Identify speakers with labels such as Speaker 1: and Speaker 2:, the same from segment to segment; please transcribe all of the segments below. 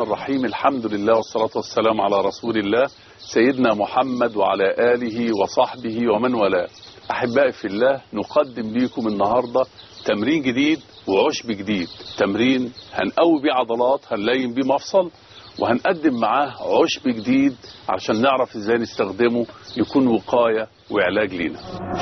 Speaker 1: الرحيم الحمد لله والصلاة والسلام على رسول الله سيدنا محمد وعلى آله وصحبه ومن والاه أحبائي في الله نقدم لكم النهاردة تمرين جديد وعشب جديد تمرين هنقوي بيه عضلات هنلين بيه مفصل وهنقدم معاه عشب جديد عشان نعرف ازاي نستخدمه يكون وقاية وعلاج لينا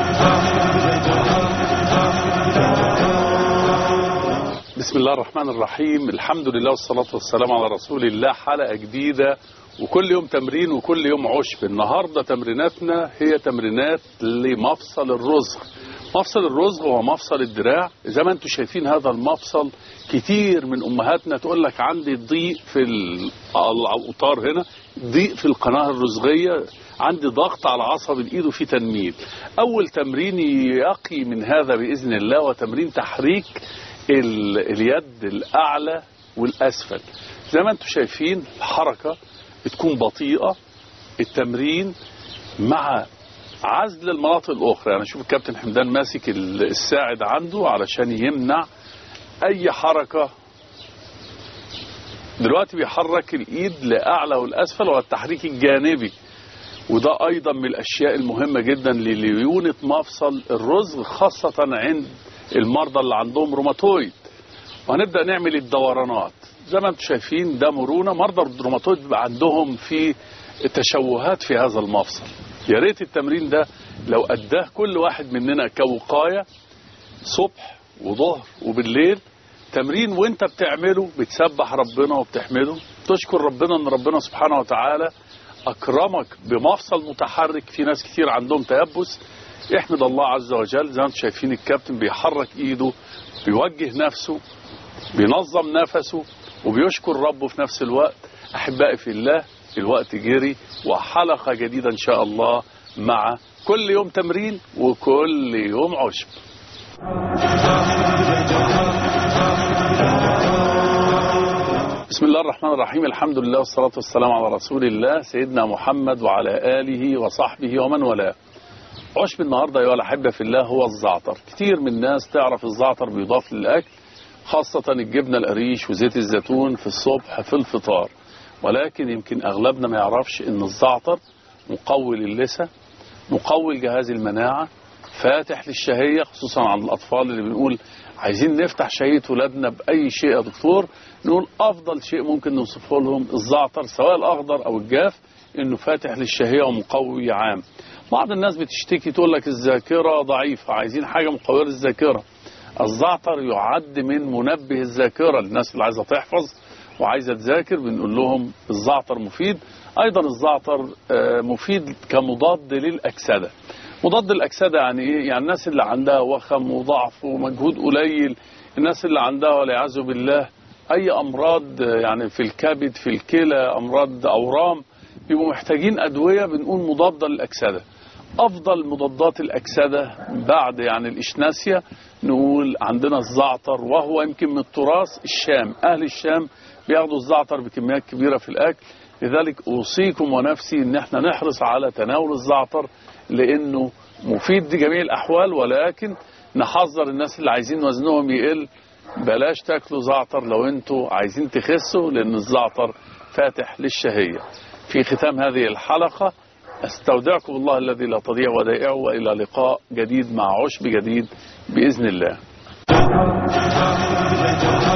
Speaker 1: بسم الله الرحمن الرحيم الحمد لله والصلاة والسلام على رسول الله حلقة جديدة وكل يوم تمرين وكل يوم عشب النهاردة تمريناتنا هي تمرينات لمفصل الرزق مفصل الرزق هو مفصل الدراع زي ما انتم شايفين هذا المفصل كتير من امهاتنا تقول لك عندي ضيق في الاوتار هنا ضيق في القناه الرزقيه عندي ضغط على عصب الايد وفي تنميل اول تمرين يقي من هذا باذن الله وتمرين تحريك ال... اليد الاعلى والاسفل زي ما انتم شايفين الحركه بتكون بطيئه التمرين مع عزل المناطق الاخرى يعني شوف الكابتن حمدان ماسك الساعد عنده علشان يمنع اي حركه دلوقتي بيحرك الايد لاعلى والاسفل والتحريك الجانبي وده ايضا من الاشياء المهمه جدا لليونه مفصل الرزق خاصه عند المرضى اللي عندهم روماتويد وهنبدا نعمل الدورانات زي ما انتم شايفين ده مرونه مرضى الروماتويد بيبقى عندهم في تشوهات في هذا المفصل يا ريت التمرين ده لو اداه كل واحد مننا كوقايه صبح وظهر وبالليل تمرين وانت بتعمله بتسبح ربنا وبتحمده تشكر ربنا ان ربنا سبحانه وتعالى اكرمك بمفصل متحرك في ناس كتير عندهم تيبس احمد الله عز وجل زي ما انتم شايفين الكابتن بيحرك ايده بيوجه نفسه بينظم نفسه وبيشكر ربه في نفس الوقت احبائي في الله الوقت جري وحلقة جديدة إن شاء الله مع كل يوم تمرين وكل يوم عشب بسم الله الرحمن الرحيم الحمد لله والصلاة والسلام على رسول الله سيدنا محمد وعلى آله وصحبه ومن والاه عشب النهاردة أيها الأحبة في الله هو الزعتر كتير من الناس تعرف الزعتر بيضاف للأكل خاصة الجبنة القريش وزيت الزيتون في الصبح في الفطار ولكن يمكن أغلبنا ما يعرفش أن الزعتر مقوي للثة مقوي لجهاز المناعة فاتح للشهية خصوصا عند الأطفال اللي بنقول عايزين نفتح شهية ولادنا بأي شيء يا دكتور نقول أفضل شيء ممكن نوصفه لهم الزعتر سواء الأخضر أو الجاف إنه فاتح للشهية ومقوي عام بعض الناس بتشتكي تقول لك الذاكرة ضعيفة عايزين حاجة مقوية للذاكرة الزعتر يعد من منبه الذاكرة للناس اللي عايزة تحفظ وعايزة تذاكر بنقول لهم الزعتر مفيد أيضا الزعتر مفيد كمضاد للأكسدة مضاد الأكسدة يعني إيه؟ يعني الناس اللي عندها وخم وضعف ومجهود قليل الناس اللي عندها والعياذ بالله أي أمراض يعني في الكبد في الكلى أمراض أورام بيبقوا محتاجين أدوية بنقول مضادة للأكسدة أفضل مضادات الأكسدة بعد يعني الإشناسيا نقول عندنا الزعتر وهو يمكن من التراث الشام أهل الشام بياخدوا الزعتر بكميات كبيرة في الأكل لذلك أوصيكم ونفسي أن احنا نحرص على تناول الزعتر لأنه مفيد لجميع الأحوال ولكن نحذر الناس اللي عايزين وزنهم يقل بلاش تاكلوا زعتر لو انتوا عايزين تخسوا لأن الزعتر فاتح للشهية في ختام هذه الحلقة استودعكم الله الذي لا تضيع ودائعه وإلى لقاء جديد مع عشب جديد بإذن الله